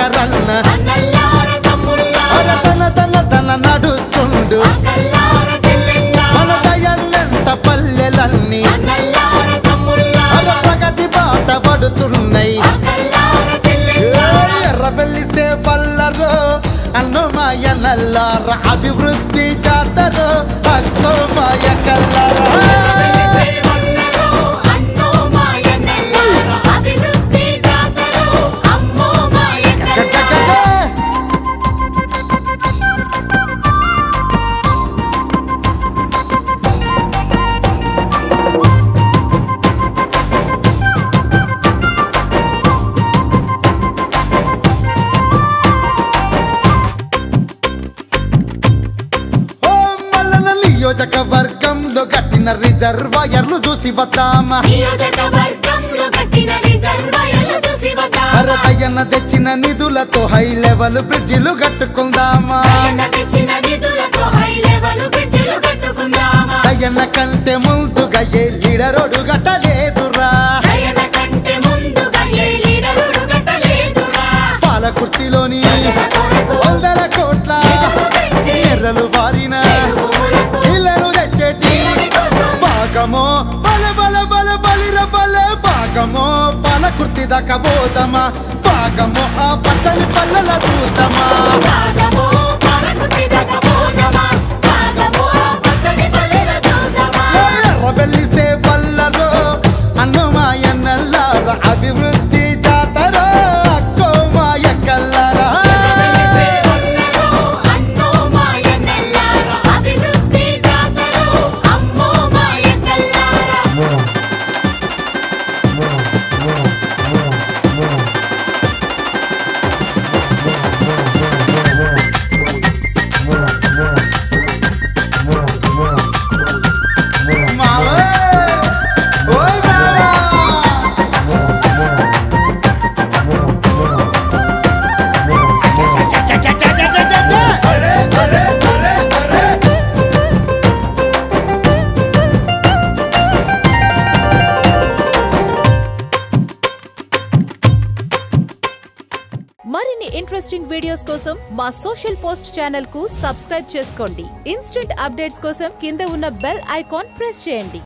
శంకరన్న అన్నల్లార తమ్ముళ్ళార అర తన తన తన నడుస్తుండు అక్కల్లార చెల్లెళ్ళార మన దయన్నెంత పల్లెలన్నీ అన్నల్లార తమ్ముళ్ళార అర ప్రగతి బాట పడుతున్నాయి అక్కల్లార చెల్లెళ్ళార ఎర్రబెల్లి సేపల్లరు అన్నమాయ నల్లార అభివృద్ధి జాతరు అన్నమాయ కల్లారా సేవన్నరో అన్నో మాయన్నెల్లార అభివృద్ధి జాతరో అమ్మో మాయన్నెల్లార ఓ మల్లన నియోజకవర్గంలో కట్టిన రిజర్వాయర్లు చూసి వద్దామా నియోజకవర్గంలో కట్టిన రిజర్వాయర్లు చూసి వద్దామా అరదయ్యన తెచ్చిన నిధులతో హై లెవెల్ బ్రిడ్జిలు కట్టుకుందామా ఆయన తెచ్చిన నిధులతో హై లెవెల్ బ్రిడ్జిలు కట్టుకుందామా దయ్యన్న కంటే ముందుగా ఏ లీడరోడు గట్టలేదురా ఆయన కంటే ముందుగా ఏ లీడరుడు కట్టలేదురా పాలకుర్తిలోని ప్రజల కొరకు వందల కోట్ల నిధులు తెచ్చి ఎర్రలు బారిన చెరువులకు ఇళ్లను తెచ్చేటి నీటి కోసం భాగమో బల బల బల బలిర బల భాగమో పాలకుర్తి దాకా పోదమా భాగమో ఆ పచ్చని పల్లెల చూద్దామా భాగమో పాలకుర్తి దాకా పోదామా భాగమో ఆ పచ్చని పల్లెల చూద్దామా ఎర్రబెల్లి సేవల్లరో అన్నమాయన్నల్లార అభివృద్ధి జాతర అక్కోమాయ కల్లరా సేవన్నరో అన్నో మాయన్నెల్లార అభివృద్ధి జాతరో అమ్మో మాయన్నెల్లార మావే ఓయ్ మావా మరిన్ని ఇంట్రెస్టింగ్ వీడియోస్ కోసం మా సోషల్ పోస్ట్ ఛానల్ కు సబ్స్క్రైబ్ చేసుకోండి ఇన్స్టెంట్ అప్డేట్స్ కోసం కింద ఉన్న బెల్ ఐకాన్ ప్రెస్ చేయండి